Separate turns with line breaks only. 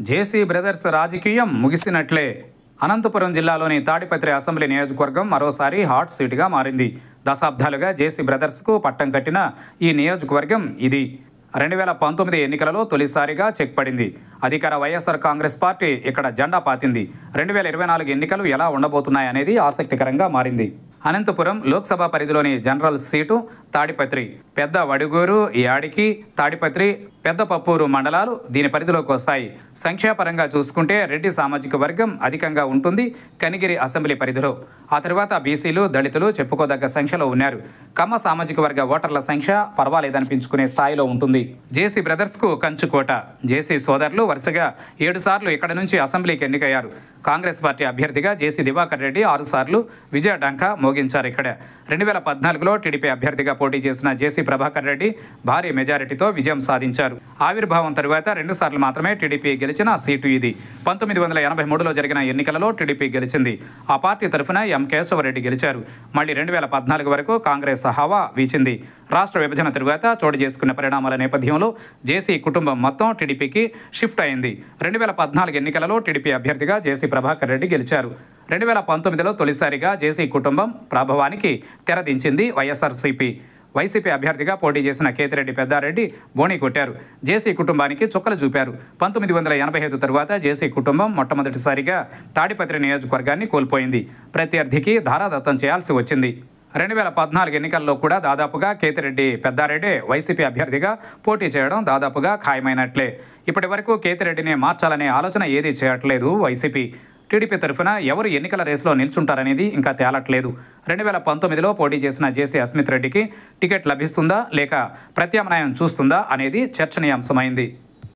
JC brothers రాజకీయం ముగిసినట్లే అనంతపురం జిల్లాలోని Tadipatri assembly నియోజకవర్గం మరోసారి హాట్ సీటుగా మారింది దశాబ్దాలుగా జేసీ బ్రదర్స్కు పట్టం కట్టిన ఈ నియోజకవర్గం ఇది రెండు వేల పంతొమ్మిది ఎన్నికలలో తొలిసారిగా చెక్ పడింది అధికార వైఎస్ఆర్ కాంగ్రెస్ పార్టీ ఇక్కడ జెండా పాతింది రెండు వేల ఇరవై నాలుగు ఎన్నికలు ఎలా ఉండబోతున్నాయనేది ఆసక్తికరంగా మారింది అనంతపురం లోక్సభ పరిధిలోని జనరల్ సీటు తాడిపత్రి పెద్ద వడుగూరు యాడికి తాడిపత్రి పెద్ద పప్పూరు మండలాలు దీని పరిధిలోకి వస్తాయి సంఖ్యాపరంగా చూసుకుంటే రెడ్డి సామాజిక వర్గం అధికంగా ఉంటుంది కనిగిరి అసెంబ్లీ పరిధిలో ఆ తర్వాత బీసీలు దళితులు చెప్పుకోదగ్గ సంఖ్యలో ఉన్నారు కమ్మ సామాజిక వర్గ ఓటర్ల సంఖ్య పర్వాలేదనిపించుకునే స్థాయిలో ఉంటుంది జేసీ బ్రదర్స్కు కంచుకోట జేసీ సోదరులు వరుసగా ఏడు సార్లు ఇక్కడ నుంచి అసెంబ్లీకి ఎన్నికయ్యారు కాంగ్రెస్ పార్టీ అభ్యర్థిగా జేసీ దివాకర్ రెడ్డి ఆరు సార్లు విజయ డంకా మోగించారు ఇక్కడ రెండు వేల పద్నాలుగులో టీడీపీ అభ్యర్థిగా పోటీ చేసిన జేసీ ప్రభాకర్ రెడ్డి భారీ మెజారిటీతో విజయం సాధించారు ఆవిర్భావం తరువాత రెండు సార్లు మాత్రమే టీడీపీ గెలిచిన సీటు ఇది పంతొమ్మిది వందల ఎనభై మూడులో జరిగిన ఎన్నికలలో టీడీపీ గెలిచింది ఆ పార్టీ తరఫున ఎం కేశవరెడ్డి గెలిచారు మళ్ళీ రెండు వేల పద్నాలుగు వరకు కాంగ్రెస్ హవా వీచింది రాష్ట్ర విభజన తరువాత చోటు చేసుకున్న పరిణామాల నేపథ్యంలో జేసీ కుటుంబం మొత్తం టీడీపీకి షిఫ్ట్ అయింది రెండు వేల పద్నాలుగు ఎన్నికలలో టీడీపీ అభ్యర్థిగా జేసీ ప్రభాకర్ రెడ్డి గెలిచారు రెండు వేల పంతొమ్మిదిలో తొలిసారిగా జేసీ కుటుంబం ప్రభావానికి తెరదించింది వైఎస్ఆర్సీపీ వైసీపీ అభ్యర్థిగా పోటీ చేసిన కేతిరెడ్డి పెద్దారెడ్డి బోణి కొట్టారు జేసీ కుటుంబానికి చుక్కలు చూపారు పంతొమ్మిది వందల ఎనభై ఐదు తరువాత జేసీ కుటుంబం మొట్టమొదటిసారిగా తాడిపత్రి నియోజకవర్గాన్ని కోల్పోయింది ప్రత్యర్థికి ధారాదత్తం చేయాల్సి వచ్చింది రెండు వేల పద్నాలుగు ఎన్నికల్లో కూడా దాదాపుగా కేతిరెడ్డి పెద్దారెడ్డి వైసీపీ అభ్యర్థిగా పోటీ చేయడం దాదాపుగా ఖాయమైనట్లే ఇప్పటి వరకు కేతిరెడ్డిని మార్చాలనే ఆలోచన ఏదీ చేయట్లేదు వైసీపీ టీడీపీ తరఫున ఎవరు ఎన్నికల రేసులో నిల్చుంటారనేది ఇంకా తేలట్లేదు రెండు వేల పంతొమ్మిదిలో పోటీ చేసిన జేసీ అస్మిత్ రెడ్డికి టికెట్ లభిస్తుందా లేక ప్రత్యామ్నాయం చూస్తుందా అనేది చర్చనీయాంశమైంది